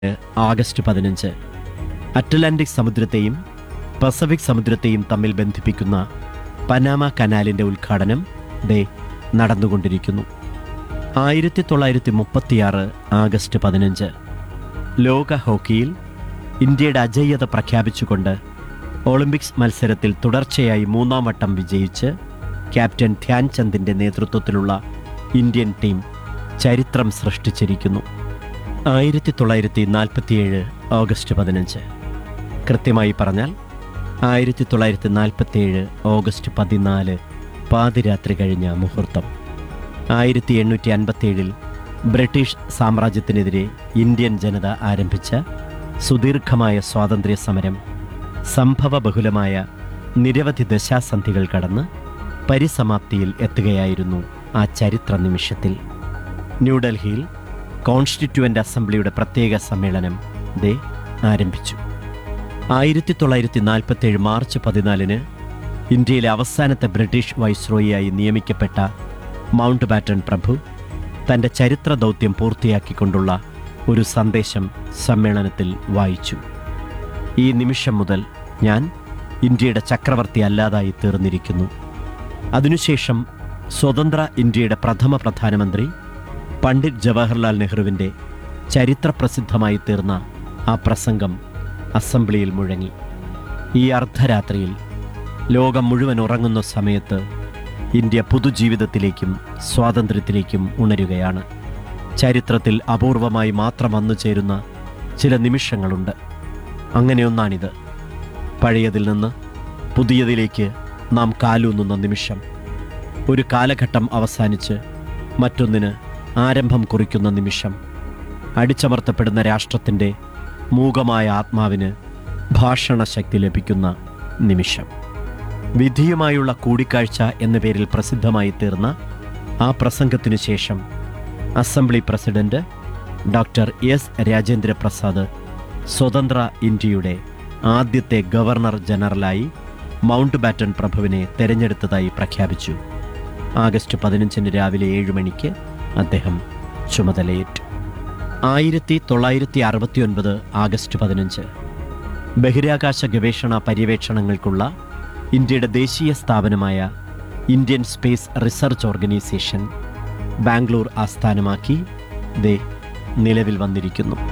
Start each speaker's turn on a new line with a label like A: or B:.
A: August പതിനഞ്ച് Atlantic സമുദ്രത്തെയും Pacific സമുദ്രത്തെയും തമ്മിൽ ബന്ധിപ്പിക്കുന്ന പനാമ കനാലിൻ്റെ ഉദ്ഘാടനം ദേ നടന്നുകൊണ്ടിരിക്കുന്നു ആയിരത്തി തൊള്ളായിരത്തി മുപ്പത്തിയാറ് ആഗസ്റ്റ് പതിനഞ്ച് ലോക ഹോക്കിയിൽ ഇന്ത്യയുടെ അജയ്യത പ്രഖ്യാപിച്ചുകൊണ്ട് ഒളിമ്പിക്സ് മത്സരത്തിൽ തുടർച്ചയായി മൂന്നാം വട്ടം വിജയിച്ച് ക്യാപ്റ്റൻ ധ്യാൻ ചന്ദിൻ്റെ നേതൃത്വത്തിലുള്ള ഇന്ത്യൻ ടീം ചരിത്രം സൃഷ്ടിച്ചിരിക്കുന്നു ആയിരത്തി തൊള്ളായിരത്തി നാൽപ്പത്തിയേഴ് ഓഗസ്റ്റ് പതിനഞ്ച് കൃത്യമായി പറഞ്ഞാൽ ആയിരത്തി തൊള്ളായിരത്തി നാൽപ്പത്തിയേഴ് ഓഗസ്റ്റ് പതിനാല് പാതിരാത്രി കഴിഞ്ഞ മുഹൂർത്തം ആയിരത്തി എണ്ണൂറ്റി അൻപത്തിയേഴിൽ ബ്രിട്ടീഷ് സാമ്രാജ്യത്തിനെതിരെ ഇന്ത്യൻ ജനത ആരംഭിച്ച സുദീർഘമായ സ്വാതന്ത്ര്യ സമരം സംഭവബഹുലമായ നിരവധി ദശാസന്ധികൾ കടന്ന് പരിസമാപ്തിയിൽ എത്തുകയായിരുന്നു ആ ചരിത്ര നിമിഷത്തിൽ ന്യൂഡൽഹിയിൽ കോൺസ്റ്റിറ്റ്യുവൻ്റ് അസംബ്ലിയുടെ പ്രത്യേക സമ്മേളനം ദേ ആരംഭിച്ചു ആയിരത്തി തൊള്ളായിരത്തി നാൽപ്പത്തേഴ് മാർച്ച് പതിനാലിന് ഇന്ത്യയിലെ അവസാനത്തെ ബ്രിട്ടീഷ് വൈസ്രോയിയായി നിയമിക്കപ്പെട്ട മൗണ്ട് ബാറ്റൺ പ്രഭു തൻ്റെ ചരിത്ര ദൗത്യം പൂർത്തിയാക്കിക്കൊണ്ടുള്ള ഒരു സന്ദേശം സമ്മേളനത്തിൽ വായിച്ചു ഈ നിമിഷം മുതൽ ഞാൻ ഇന്ത്യയുടെ ചക്രവർത്തി അല്ലാതായി തീർന്നിരിക്കുന്നു അതിനുശേഷം സ്വതന്ത്ര ഇന്ത്യയുടെ പ്രഥമ പ്രധാനമന്ത്രി പണ്ഡിറ്റ് ജവഹർലാൽ നെഹ്റുവിൻ്റെ ചരിത്രപ്രസിദ്ധമായി തീർന്ന ആ പ്രസംഗം അസംബ്ലിയിൽ മുഴങ്ങി ഈ അർദ്ധരാത്രിയിൽ ലോകം മുഴുവൻ ഉറങ്ങുന്ന സമയത്ത് ഇന്ത്യ പുതുജീവിതത്തിലേക്കും സ്വാതന്ത്ര്യത്തിലേക്കും ഉണരുകയാണ് ചരിത്രത്തിൽ അപൂർവമായി മാത്രം വന്നു ചേരുന്ന ചില നിമിഷങ്ങളുണ്ട് അങ്ങനെയൊന്നാണിത് പഴയതിൽ നിന്ന് പുതിയതിലേക്ക് നാം കാലൂന്നുന്ന നിമിഷം ഒരു കാലഘട്ടം അവസാനിച്ച് മറ്റൊന്നിന് ആരംഭം കുറിക്കുന്ന നിമിഷം അടിച്ചമർത്തപ്പെടുന്ന രാഷ്ട്രത്തിൻ്റെ മൂകമായ ആത്മാവിന് ഭാഷണശക്തി ലഭിക്കുന്ന നിമിഷം വിധിയുമായുള്ള കൂടിക്കാഴ്ച എന്ന പേരിൽ പ്രസിദ്ധമായി തീർന്ന ആ പ്രസംഗത്തിനു ശേഷം assembly president doctor S Rajendra Prasad സ്വതന്ത്ര ഇന്ത്യയുടെ ആദ്യത്തെ ഗവർണർ ജനറലായി മൗണ്ട് ബാറ്റൺ പ്രഭുവിനെ തെരഞ്ഞെടുത്തതായി പ്രഖ്യാപിച്ചു ആഗസ്റ്റ് പതിനഞ്ചിന് രാവിലെ ഏഴ് മണിക്ക് അദ്ദേഹം ചുമതലയേറ്റു ആയിരത്തി തൊള്ളായിരത്തി അറുപത്തിയൊൻപത് ആഗസ്റ്റ് പതിനഞ്ച് ബഹിരാകാശ ഗവേഷണ പര്യവേക്ഷണങ്ങൾക്കുള്ള ഇന്ത്യയുടെ ദേശീയ സ്ഥാപനമായ Indian Space Research Organisation Bangalore ആസ്ഥാനമാക്കി ദേ നിലവിൽ വന്നിരിക്കുന്നു